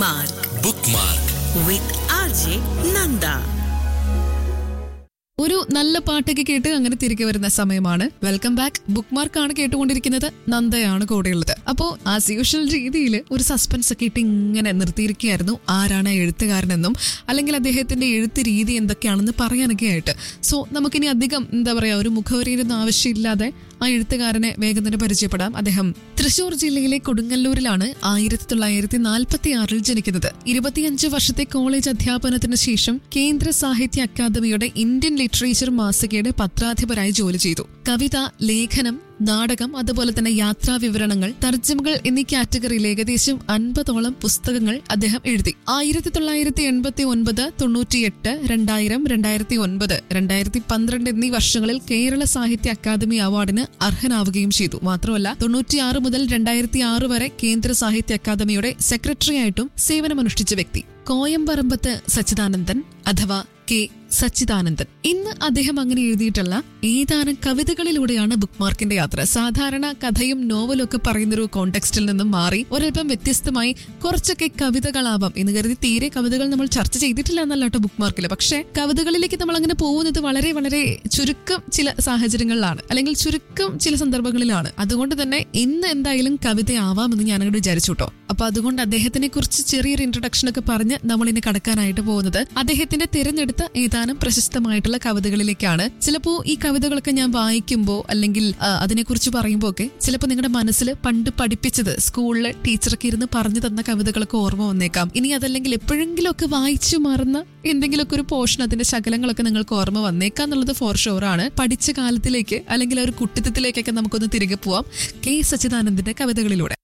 Bookmark bookmark with RJ Nanda. ഒരു നല്ല പാട്ടൊക്കെ കേട്ട് അങ്ങനെ തിരികെ വരുന്ന സമയമാണ് വെൽക്കം ബാക്ക് ബുക്ക് മാർക്കാണ് കേട്ടുകൊണ്ടിരിക്കുന്നത് നന്ദയാണ് കൂടെയുള്ളത് അപ്പോ ആസ് യൂഷ്വൽ രീതിയിൽ ഒരു സസ്പെൻസ് ഒക്കെ ഇട്ട് ഇങ്ങനെ നിർത്തിയിരിക്കുകയായിരുന്നു ആരാണ് എഴുത്തുകാരനെന്നും അല്ലെങ്കിൽ അദ്ദേഹത്തിന്റെ എഴുത്ത് രീതി എന്തൊക്കെയാണെന്ന് പറയാനൊക്കെ ആയിട്ട് സോ നമുക്കിനി അധികം എന്താ പറയാ ഒരു മുഖവരിയൊന്നും ആവശ്യമില്ലാതെ ആ എഴുത്തുകാരനെ വേഗം തന്നെ പരിചയപ്പെടാം അദ്ദേഹം തൃശൂർ ജില്ലയിലെ കൊടുങ്ങല്ലൂരിലാണ് ആയിരത്തി തൊള്ളായിരത്തി നാൽപ്പത്തി ആറിൽ ജനിക്കുന്നത് ഇരുപത്തിയഞ്ച് വർഷത്തെ കോളേജ് അധ്യാപനത്തിന് ശേഷം കേന്ദ്ര സാഹിത്യ അക്കാദമിയുടെ ഇന്ത്യൻ ലിറ്ററേച്ചർ മാസികയുടെ പത്രാധിപരായി ജോലി ചെയ്തു കവിത ലേഖനം നാടകം അതുപോലെ തന്നെ യാത്രാ വിവരണങ്ങൾ തർജ്ജമകൾ എന്നീ കാറ്റഗറിയിൽ ഏകദേശം അൻപതോളം പുസ്തകങ്ങൾ അദ്ദേഹം എഴുതി ആയിരത്തി തൊള്ളായിരത്തി എൺപത്തി ഒൻപത് തൊണ്ണൂറ്റിയെട്ട് രണ്ടായിരം രണ്ടായിരത്തി ഒൻപത് രണ്ടായിരത്തി പന്ത്രണ്ട് എന്നീ വർഷങ്ങളിൽ കേരള സാഹിത്യ അക്കാദമി അവാർഡിന് അർഹനാവുകയും ചെയ്തു മാത്രമല്ല തൊണ്ണൂറ്റിയാറ് മുതൽ രണ്ടായിരത്തി ആറ് വരെ കേന്ദ്ര സാഹിത്യ അക്കാദമിയുടെ സെക്രട്ടറിയായിട്ടും സേവനമനുഷ്ഠിച്ച വ്യക്തി കോയമ്പറമ്പത്ത് സച്ചിദാനന്ദൻ അഥവാ കെ സച്ചിദാനന്ദൻ ഇന്ന് അദ്ദേഹം അങ്ങനെ എഴുതിയിട്ടുള്ള ഏതാനും കവിതകളിലൂടെയാണ് ബുക്ക് മാർക്കിന്റെ യാത്ര സാധാരണ കഥയും നോവലും ഒക്കെ പറയുന്ന ഒരു കോണ്ടെക്സ്റ്റിൽ നിന്നും മാറി ഒരൽപ്പം വ്യത്യസ്തമായി കുറച്ചൊക്കെ കവിതകളാവാം എന്ന് കരുതി തീരെ കവിതകൾ നമ്മൾ ചർച്ച ചെയ്തിട്ടില്ല എന്നല്ല കേട്ടോ ബുക്ക് മാർക്കിൽ പക്ഷേ കവിതകളിലേക്ക് നമ്മൾ അങ്ങനെ പോകുന്നത് വളരെ വളരെ ചുരുക്കം ചില സാഹചര്യങ്ങളിലാണ് അല്ലെങ്കിൽ ചുരുക്കം ചില സന്ദർഭങ്ങളിലാണ് അതുകൊണ്ട് തന്നെ ഇന്ന് എന്തായാലും കവിതയാവാമെന്ന് ഞാൻ അങ്ങോട്ട് വിചാരിച്ചു കേട്ടോ അപ്പൊ അതുകൊണ്ട് അദ്ദേഹത്തിനെ കുറിച്ച് ചെറിയൊരു ഇൻട്രൊഡക്ഷൻ ഒക്കെ പറഞ്ഞ് നമ്മൾ ഇനി കടക്കാനായിട്ട് പോകുന്നത് അദ്ദേഹത്തിന്റെ തിരഞ്ഞെടുത്ത ഏതാനും പ്രശസ്തമായിട്ടുള്ള കവിതകളിലേക്കാണ് ചിലപ്പോ ഈ കവിതകളൊക്കെ ഞാൻ വായിക്കുമ്പോൾ അല്ലെങ്കിൽ ആ, അതിനെക്കുറിച്ച് പറയുമ്പോൾ ഒക്കെ ചിലപ്പോൾ നിങ്ങളുടെ മനസ്സിൽ പണ്ട് പഠിപ്പിച്ചത് സ്കൂളിലെ ടീച്ചറൊക്കെ ഇരുന്ന് പറഞ്ഞു തന്ന കവിതകളൊക്കെ ഓർമ്മ വന്നേക്കാം ഇനി അതല്ലെങ്കിൽ എപ്പോഴെങ്കിലും ഒക്കെ വായിച്ചു മറന്ന എന്തെങ്കിലുമൊക്കെ ഒരു പോർഷൻ അതിന്റെ ശകലങ്ങളൊക്കെ നിങ്ങൾക്ക് ഓർമ്മ വന്നേക്കാം എന്നുള്ളത് ഫോർ ഷുവർ ആണ് പഠിച്ച കാലത്തിലേക്ക് അല്ലെങ്കിൽ ആ ഒരു കുട്ടിത്തത്തിലേക്കൊക്കെ നമുക്കൊന്ന് തിരികെ പോവാം കെ സച്ചിദാനന്ദന്റെ കവിതകളിലൂടെ